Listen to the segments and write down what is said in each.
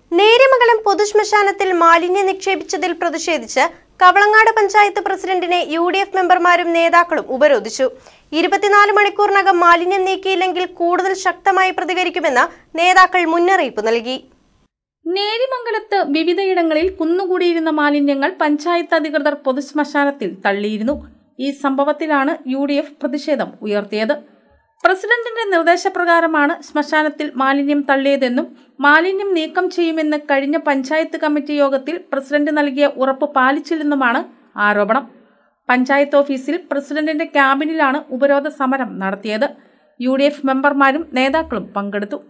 നേര്യമംഗലം പൊതുശ്മശാനത്തിൽ മാലിന്യം നിക്ഷേപിച്ചതിൽ പ്രതിഷേധിച്ച് കവളങ്ങാട് പഞ്ചായത്ത് പ്രസിഡന്റിനെ യു ഡി എഫ് മെമ്പർമാരും നേതാക്കളും ഉപരോധിച്ചു ഇരുപത്തിനാല് മണിക്കൂറിനകം മാലിന്യം നീക്കിയില്ലെങ്കിൽ കൂടുതൽ ശക്തമായി പ്രതികരിക്കുമെന്ന് നേതാക്കൾ മുന്നറിയിപ്പ് നൽകി നേരിമംഗലത്ത് വിവിധയിടങ്ങളിൽ കുന്നുകൂടിയിരുന്ന മാലിന്യങ്ങൾ പഞ്ചായത്ത് അധികൃതർ പൊതുശ്മശാനത്തിൽ തള്ളിയിരുന്നു ഈ സംഭവത്തിലാണ് യു ഡി എഫ് പ്രതിഷേധം ഉയർത്തിയത് പ്രസിഡന്റിന്റെ നിർദ്ദേശപ്രകാരമാണ് ശ്മശാനത്തിൽ മാലിന്യം തള്ളിയതെന്നും മാലിന്യം നീക്കം ചെയ്യുമെന്ന് കഴിഞ്ഞ പഞ്ചായത്ത് കമ്മിറ്റി യോഗത്തിൽ പ്രസിഡന്റ് നൽകിയ ഉറപ്പ് പാലിച്ചില്ലെന്നുമാണ് ആരോപണം പഞ്ചായത്ത് ഓഫീസിൽ പ്രസിഡന്റിന്റെ ക്യാബിനിലാണ് ഉപരോധ സമരം നടത്തിയത് യു മെമ്പർമാരും നേതാക്കളും പങ്കെടുത്തു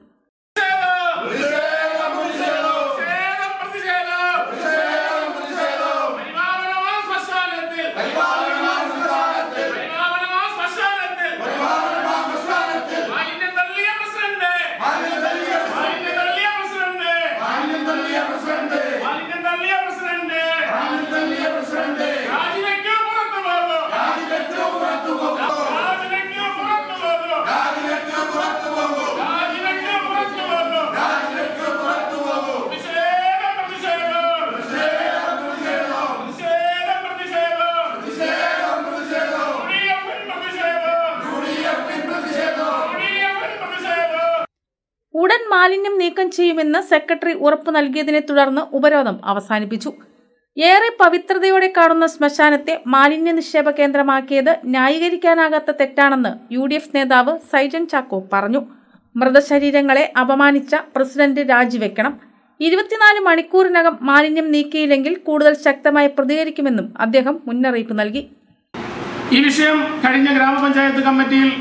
ഉടൻ മാലിന്യം നീക്കം ചെയ്യുമെന്ന് സെക്രട്ടറി ഉറപ്പു നൽകിയതിനെ തുടർന്ന് ഉപരോധം അവസാനിപ്പിച്ചു ഏറെ പവിത്രതയോടെ കാണുന്ന ശ്മശാനത്തെ മാലിന്യ നിക്ഷേപ കേന്ദ്രമാക്കിയത് ന്യായീകരിക്കാനാകാത്ത തെറ്റാണെന്ന് യു ഡി എഫ് നേതാവ് സൈജൻ ചാക്കോ പറഞ്ഞു മൃതശരീരങ്ങളെ അപമാനിച്ച പ്രസിഡന്റ് രാജിവെക്കണം ഇരുപത്തിനാല് മണിക്കൂറിനകം മാലിന്യം നീക്കിയില്ലെങ്കിൽ കൂടുതൽ ശക്തമായി പ്രതികരിക്കുമെന്നും അദ്ദേഹം മുന്നറിയിപ്പ് നൽകി ഈ വിഷയം കഴിഞ്ഞ ഗ്രാമപഞ്ചായത്ത് കമ്മിറ്റിയിൽ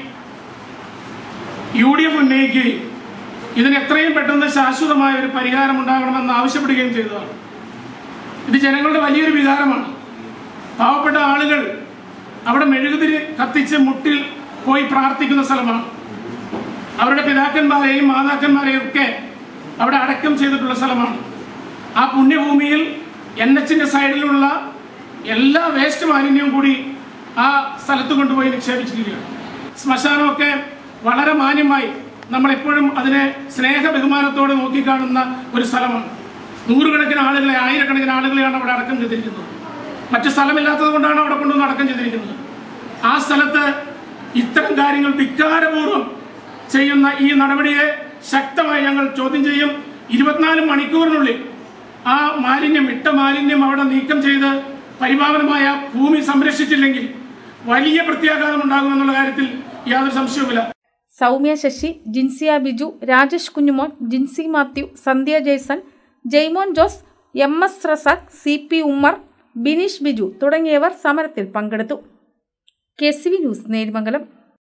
യു ഡി എഫ് ഉന്നയിക്കുകയും ഇതിന് എത്രയും പെട്ടെന്ന് ശാശ്വതമായ ഒരു പരിഹാരം ഉണ്ടാകണമെന്ന് ആവശ്യപ്പെടുകയും ചെയ്തതാണ് ഇത് ജനങ്ങളുടെ വലിയൊരു വികാരമാണ് പാവപ്പെട്ട ആളുകൾ അവിടെ മെഴുകുതിരി കത്തിച്ച് മുട്ടിൽ പോയി പ്രാർത്ഥിക്കുന്ന സ്ഥലമാണ് അവരുടെ പിതാക്കന്മാരെയും മാതാക്കന്മാരെയും ഒക്കെ അവിടെ അടക്കം ചെയ്തിട്ടുള്ള സ്ഥലമാണ് ആ പുണ്യഭൂമിയിൽ എൻ എച്ചിന്റെ സൈഡിലുള്ള എല്ലാ വേസ്റ്റ് മാലിന്യവും കൂടി ആ സ്ഥലത്ത് കൊണ്ടുപോയി നിക്ഷേപിച്ചിരിക്കുകയാണ് ശ്മശാനമൊക്കെ വളരെ മാന്യമായി നമ്മളെപ്പോഴും അതിനെ സ്നേഹ ബഹുമാനത്തോടെ നോക്കിക്കാണുന്ന ഒരു സ്ഥലമാണ് നൂറുകണക്കിന് ആളുകളെ ആയിരക്കണക്കിന് ആളുകളെയാണ് അവിടെ അടക്കം ചെയ്തിരിക്കുന്നത് മറ്റു സ്ഥലമില്ലാത്തത് കൊണ്ടാണ് അവിടെ കൊണ്ടുവന്ന് അടക്കം ചെയ്തിരിക്കുന്നത് ആ സ്ഥലത്ത് ഇത്തരം കാര്യങ്ങൾ ധിക്കാരപൂർവ്വം ചെയ്യുന്ന ഈ നടപടിയെ ശക്തമായി ഞങ്ങൾ ചോദ്യം ചെയ്യും ഇരുപത്തിനാല് മണിക്കൂറിനുള്ളിൽ ആ മാലിന്യം ഇട്ട മാലിന്യം അവിടെ നീക്കം ചെയ്ത് പരിപാവനമായ ഭൂമി സംരക്ഷിച്ചില്ലെങ്കിൽ വലിയ പ്രത്യാഘാതം ഉണ്ടാകുമെന്നുള്ള കാര്യത്തിൽ യാതൊരു സംശയവുമില്ല Soumya Sasi Jinsia Biju Rajesh Kunjumon Jinsi Mathew Sandhya Jaison Jaimon Jose M S Razak C P Ummer Bineesh Biju തുടങ്ങിയവർ സമരത്തിൽ പങ്കെടുത്തു K C V news Nerimangalam